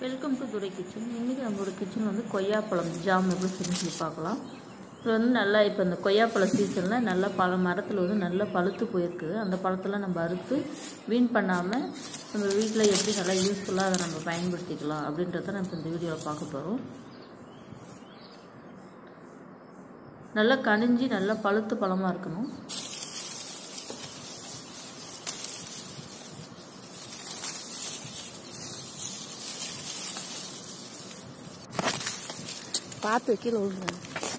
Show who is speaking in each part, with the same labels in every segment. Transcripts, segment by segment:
Speaker 1: welcome to Durai kitchen இன்றைக்கி நம்மளோட kitchen வந்து கொய்யாப்பழம் ஜாம் எப்படி செஞ்சு சொல்லி பார்க்கலாம் இது வந்து நல்லா இப்போ இந்த கொய்யாப்பழ சீசனில் நல்லா பழ மரத்தில் வந்து நல்லா பழுத்து போயிருக்கு அந்த பழத்தெல்லாம் நம்ம அறுத்து வீண் பண்ணாமல் நம்ம வீட்டில் எப்படி நல்லா யூஸ்ஃபுல்லாக அதை நம்ம பயன்படுத்திக்கலாம் அப்படின்றத நம்ம இந்த வீடியோவில் பார்க்க போகிறோம் நல்லா கனிஞ்சி நல்லா பழுத்து பழமாக இருக்கணும்
Speaker 2: பார்த்து கீழே விழுறேன்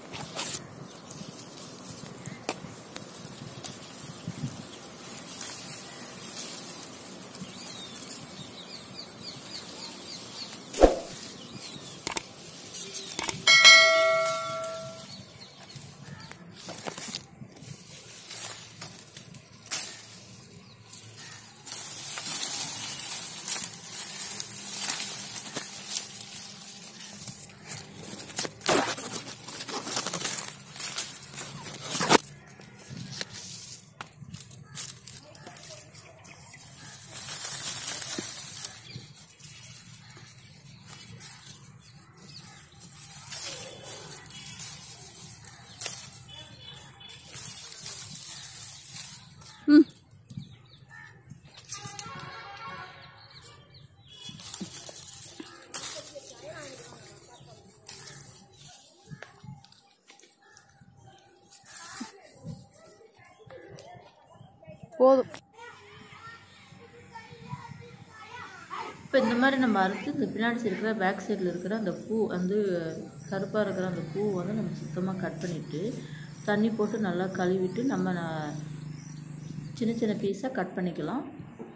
Speaker 2: ம் போதும்
Speaker 1: இப்போ இந்த மாதிரி நம்ம அறுத்து இந்த பின்னாடி சைடு இருக்கிற பேக் சைடில் இருக்கிற அந்த பூ வந்து கருப்பாக இருக்கிற அந்த பூ வந்து நம்ம சுத்தமாக கட் பண்ணிவிட்டு தண்ணி போட்டு நல்லா கழுவிட்டு நம்ம ந- சின்ன சின்ன பீஸாக கட் பண்ணிக்கலாம்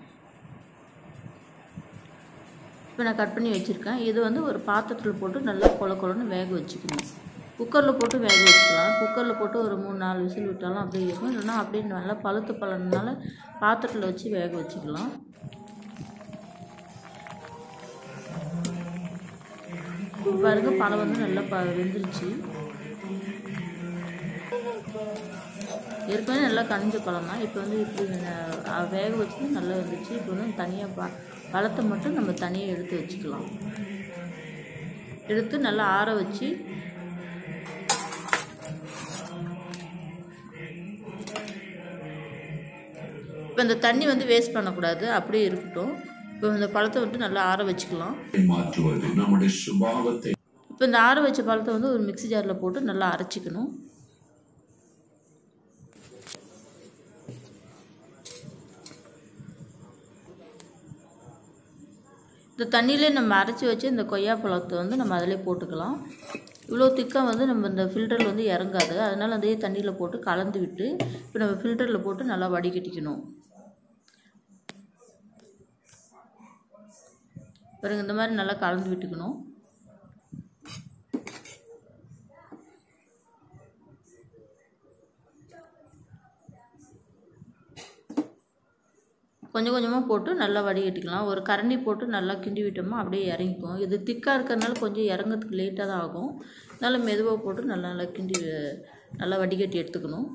Speaker 1: இப்போ நான் கட் பண்ணி வச்சுருக்கேன் இது வந்து ஒரு பாத்திரத்தில் போட்டு நல்லா கொல கொலன்னு வேக வச்சுக்கணும் குக்கரில் போட்டு வேக வச்சுக்கலாம் குக்கரில் போட்டு ஒரு மூணு நாலு விசில் விட்டாலும் அப்படியே இருக்கும் இல்லைன்னா அப்படியே நல்லா பழுத்து பழனால பாத்திரத்தில் வச்சு வேக வச்சுக்கலாம் பாருங்க பழம் வந்து நல்லா ப வெந்துருச்சு ஏற்கனவே நல்லா கனிஞ்ச பழம் தான் இப்போ வந்து இப்படி அஹ், வேக வச்சு நல்லா வந்துச்சு இப்போ வந்து தனியாக ப பழத்தை மட்டும் நம்ம தனியாக எடுத்து வச்சுக்கலாம் எடுத்து நல்லா ஆற வச்சு இப்போ இந்த தண்ணி வந்து வேஸ்ட் பண்ணக்கூடாது அப்படியே இருக்கட்டும் இப்போ இந்த பழத்தை விட்டு நல்லா ஆற வச்சுக்கலாம்
Speaker 3: மாற்றுவது நம்முடைய சுபாவத்தை
Speaker 1: இப்போ இந்த ஆற வச்ச பழத்தை வந்து ஒரு மிக்ஸி ஜாரில் போட்டு நல்லா அரைச்சிக்கணும் இந்த தண்ணியிலே நம்ம அரைச்சி வச்சு இந்த கொய்யா பழத்தை வந்து நம்ம அதிலே போட்டுக்கலாம் இவ்வளோ திக்காக வந்து நம்ம இந்த ஃபில்டரில் வந்து இறங்காது அதனால் அதே தண்ணியில் போட்டு கலந்து விட்டு இப்போ நம்ம ஃபில்டரில் போட்டு நல்லா வடிகட்டிக்கணும் பாருங்க இந்த மாதிரி நல்லா கலந்து விட்டுக்கணும் கொஞ்சம் கொஞ்சமாக போட்டு நல்லா வடிகட்டிக்கலாம் ஒரு கரண்டி போட்டு நல்லா கிண்டி விட்டோமா அப்படியே இறங்கிக்கும் இது திக்காக இருக்கிறதுனால கொஞ்சம் இறங்கிறதுக்கு லேட்டாக தான் ஆகும் அதனால் மெதுவாக போட்டு நல்லா நல்லா கிண்டி நல்லா வடிகட்டி எடுத்துக்கணும்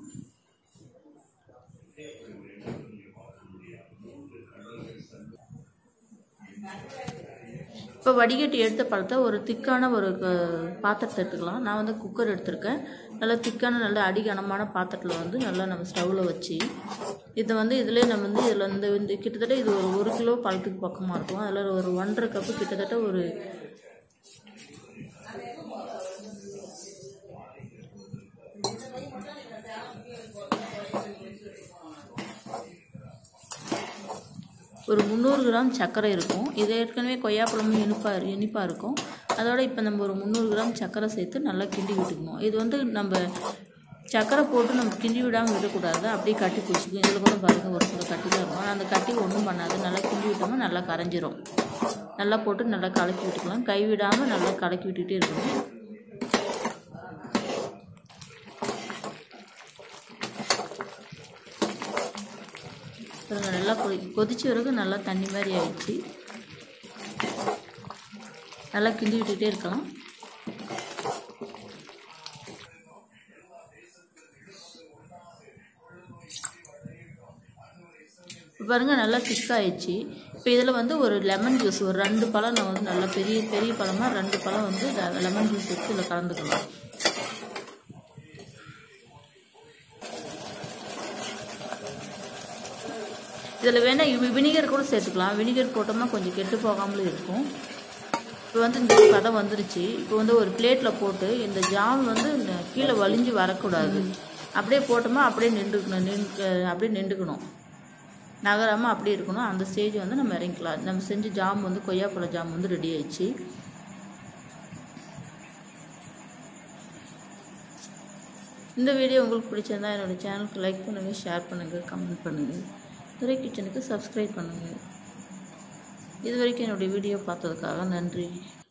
Speaker 1: இப்போ வடிகட்டி எடுத்த பழத்தை ஒரு திக்கான ஒரு க- பாத்திரத்தை எடுத்துக்கலாம் நான் வந்து குக்கர் எடுத்திருக்கேன் நல்லா திக்கான நல்ல அடிகனமான பாத்திரத்தில் வந்து நல்லா நம்ம ஸ்டவ்வில் வச்சு இதை வந்து இதில் நம்ம வந்து இதில் வந்து வந்து கிட்டத்தட்ட இது ஒரு ஒரு கிலோ பழத்துக்கு பக்கமாக இருக்கும் அதில் ஒரு ஒன்றரை கப்பு கிட்டத்தட்ட ஒரு ஒரு முந்நூறு கிராம் சர்க்கரை இருக்கும் இது ஏற்கனவே கொய்யாப்பழமும் இனிப்பாக இனிப்பாக இருக்கும் அதோட இப்போ நம்ம ஒரு முந்நூறு கிராம் சர்க்கரை சேர்த்து நல்லா கிண்டி விட்டுக்கணும் இது வந்து நம்ம சர்க்கரை போட்டு நம்ம கிண்டி விடாமல் விடக்கூடாது அப்படியே கட்டி பிடிச்சிக்கும் இதில் கூட பாருங்கள் ஒரு சில கட்டி தான் இருக்கும் ஆனால் அந்த கட்டி ஒன்றும் பண்ணாது நல்லா கிண்டி விட்டோம்னா நல்லா கரைஞ்சிரும் நல்லா போட்டு நல்லா கலக்கி விட்டுக்கலாம் கை விடாமல் நல்லா கலக்கி விட்டுக்கிட்டே இருக்கணும் பாருங்க நல்லா கொதி கொதிச்ச பிறகு நல்லா தண்ணி மாதிரி ஆயிடுச்சு நல்லா கிண்டி விட்டுக்கிட்டே இருக்கலாம் இப்போ பாருங்கள் நல்லா திக்காயிடுச்சு இப்போ இதில் வந்து ஒரு லெமன் ஜூஸ் ஒரு ரெண்டு பழம் நான் வந்து நல்லா பெரிய பெரிய பழமாக ரெண்டு பழம் வந்து லெமன் ஜூஸ் எடுத்து இதில் கலந்துக்கலாம் இதில் வேணால் வினிகர் கூட சேர்த்துக்கலாம் வினிகர் போட்டோம்னா கொஞ்சம் கெட்டு போகாமலும் இருக்கும் இப்போ வந்து இந்த பதம் வந்துருச்சு இப்போ வந்து ஒரு பிளேட்டில் போட்டு இந்த ஜாம் வந்து இந்த கீழே வலிஞ்சு வரக்கூடாது அப்படியே போட்டோமா அப்படியே நின்றுக்கணும் நின்று அப்படியே நின்றுக்கணும் நகராமல் அப்படியே இருக்கணும் அந்த ஸ்டேஜ் வந்து நம்ம இறங்கிக்கலாம் நம்ம செஞ்ச ஜாம் வந்து கொய்யாப்பழ ஜாம் வந்து ரெடி ஆயிடுச்சு இந்த வீடியோ உங்களுக்கு பிடிச்சிருந்தா என்னோடய சேனலுக்கு லைக் பண்ணுங்கள் ஷேர் பண்ணுங்கள் கமெண்ட் பண்ணுங்கள் துறை கிச்சனுக்கு சப்ஸ்கிரைப் பண்ணுங்கள் இது வரைக்கும் என்னுடைய வீடியோ பார்த்ததுக்காக நன்றி